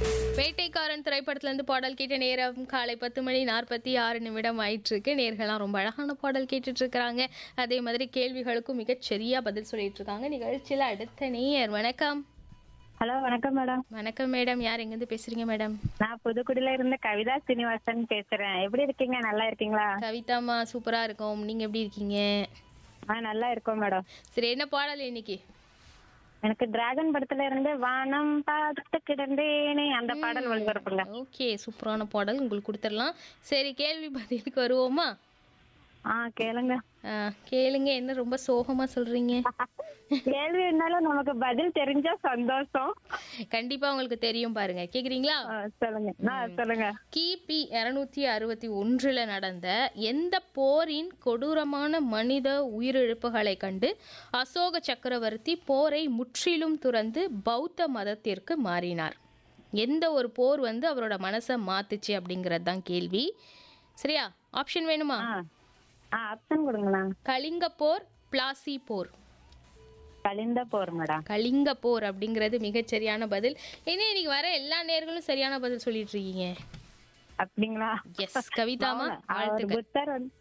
வேட்டைக்காரன் திரைப்படத்துல இருந்து பாடல் கேட்ட நேரம் காலை பத்து மணி நாற்பத்தி ஆறு நிமிடம் ஆயிட்டு இருக்கு நேர்கள்லாம் ரொம்ப அழகான பாடல் கேட்டுட்டு இருக்காங்க அதே மாதிரி கேள்விகளுக்கும் மிகச் சரியா பதில் சொல்லிட்டு இருக்காங்க நிகழ்ச்சியில அடுத்த நேயர் வணக்கம் ஹலோ வணக்கம் மேடம் வணக்கம் மேடம் யார் எங்கிருந்து பேசுறீங்க மேடம் நான் புதுக்குடியில இருந்து கவிதா சீனிவாசன் பேசுறேன் எப்படி இருக்கீங்க நல்லா இருக்கீங்களா கவிதாமா சூப்பரா இருக்கும் நீங்க எப்படி இருக்கீங்க ஆ நல்லா இருக்கோம் மேடம் சரி என்ன பாடல் இன்னைக்கு எனக்கு டிராகன் படத்துல இருந்து வானம் பார்த்து கிடந்தேனே அந்த பாடல் ஒளிபரப்புங்க ஓகே சூப்பரான பாடல் உங்களுக்கு கொடுத்துடலாம் சரி கேள்வி பதிலுக்கு வருவோமா ஆ கேளுங்க ஆ, கேளுங்க என்ன ரொம்ப சோகமா சொல்றீங்க கேள்வி இருந்தாலும் நமக்கு பதில் தெரிஞ்சா சந்தோஷம் கண்டிப்பா உங்களுக்கு தெரியும் பாருங்க கேக்குறீங்களா ஆ, சொல்லுங்க ஆ சொல்லுங்க கிபி இருநூத்தி அறுபத்தி ஒன்றுல நடந்த எந்த போரின் கொடூரமான மனித உயிரிழப்புகளை கண்டு அசோக சக்கரவர்த்தி போரை முற்றிலும் துறந்து பௌத்த மதத்திற்கு மாறினார் எந்த ஒரு போர் வந்து அவரோட மனசை மாத்துச்சு அப்படிங்கிறது தான் கேள்வி சரியா ஆப்ஷன் வேணுமா ஆ ஆ ஆப்ஷன் கொடுங்களா கலிங்க போர் பிளாசி போர் கலிந்த போர் மேடம் கலிங்க போர் அப்படிங்கிறது மிகச் சரியான பதில் என்ன இன்னைக்கு வர எல்லா நேர்களும் சரியான பதில் சொல்லிட்டு இருக்கீங்க அப்படிங்களா எஸ் கவிதாமா அவர் வாழ்த்துக்கள் புத்தர் வந்து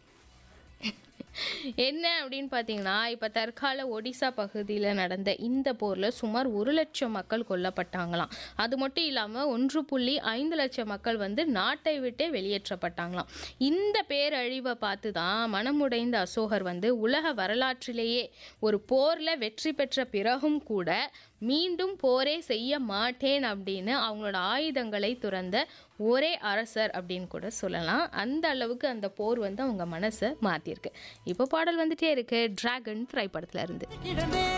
என்ன அப்படின்னு பார்த்தீங்கன்னா இப்போ தற்கால ஒடிசா பகுதியில் நடந்த இந்த போரில் சுமார் ஒரு லட்சம் மக்கள் கொல்லப்பட்டாங்களாம் அது மட்டும் இல்லாமல் ஒன்று புள்ளி ஐந்து லட்சம் மக்கள் வந்து நாட்டை விட்டே வெளியேற்றப்பட்டாங்களாம் இந்த பேரழிவை பார்த்து தான் மனமுடைந்த அசோகர் வந்து உலக வரலாற்றிலேயே ஒரு போரில் வெற்றி பெற்ற பிறகும் கூட மீண்டும் போரே செய்ய மாட்டேன் அப்படின்னு அவங்களோட ஆயுதங்களை துறந்த ஒரே அரசர் அப்படின்னு கூட சொல்லலாம் அந்த அளவுக்கு அந்த போர் வந்து அவங்க மனசை மாற்றிருக்கு இப்போ பாடல் வந்துட்டே இருக்கு டிராகன் திரைப்படத்துல இருந்து கிடந்தே